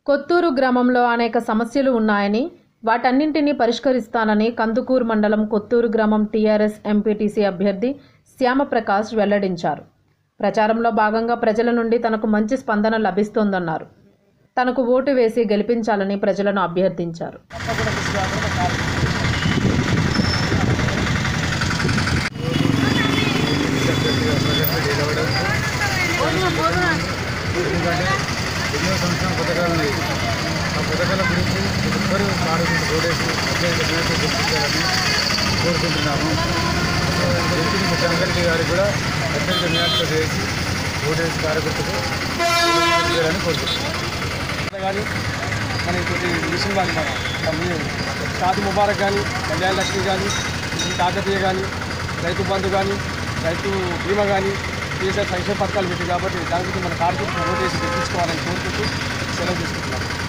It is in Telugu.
కొత్తూరు గ్రామంలో అనేక సమస్యలు ఉన్నాయని వాటన్నింటినీ పరిష్కరిస్తానని కందుకూరు మండలం కొత్తూరు గ్రామం టీఆర్ఎస్ ఎంపీటీసీ అభ్యర్థి శ్యామప్రకాష్ వెల్లడించారు ప్రచారంలో భాగంగా ప్రజల నుండి తనకు మంచి స్పందన లభిస్తోందన్నారు తనకు ఓటు వేసి గెలిపించాలని ప్రజలను అభ్యర్థించారు ఎందుకంటే ఎన్నో సంవత్సరాల పథకాలు ఉన్నాయి ఆ పథకాల గురించి ఒక్కరు పాడుకుంటూ ఓడేసి అత్యంత మేరకు గుర్తించాలని కోరుకుంటున్నాము ఎంపీ ముఖ్యమంత్రి గారికి కూడా అత్యంత మేరకు చేసి ఓటేసి కార్యకర్తకు చేయాలని కోరుకుంటున్నాము కానీ మన ఇంకోటి మిషన్ కానీ మన కంపెనీ షాది ముబారక్ కానీ కళ్యాణ లక్ష్మి కానీ ఈ కాకతీయ కానీ రైతు బంధు కానీ రైతు బీమా కానీ కేసీఆర్ సంక్షేమ పథకాలు పెట్టి కాబట్టి దాని గురించి మన కార్యకర్తలు ఓటేసి తెప్పించుకోవాలని కోరుకుంటూ సెలవు తీసుకుంటున్నాం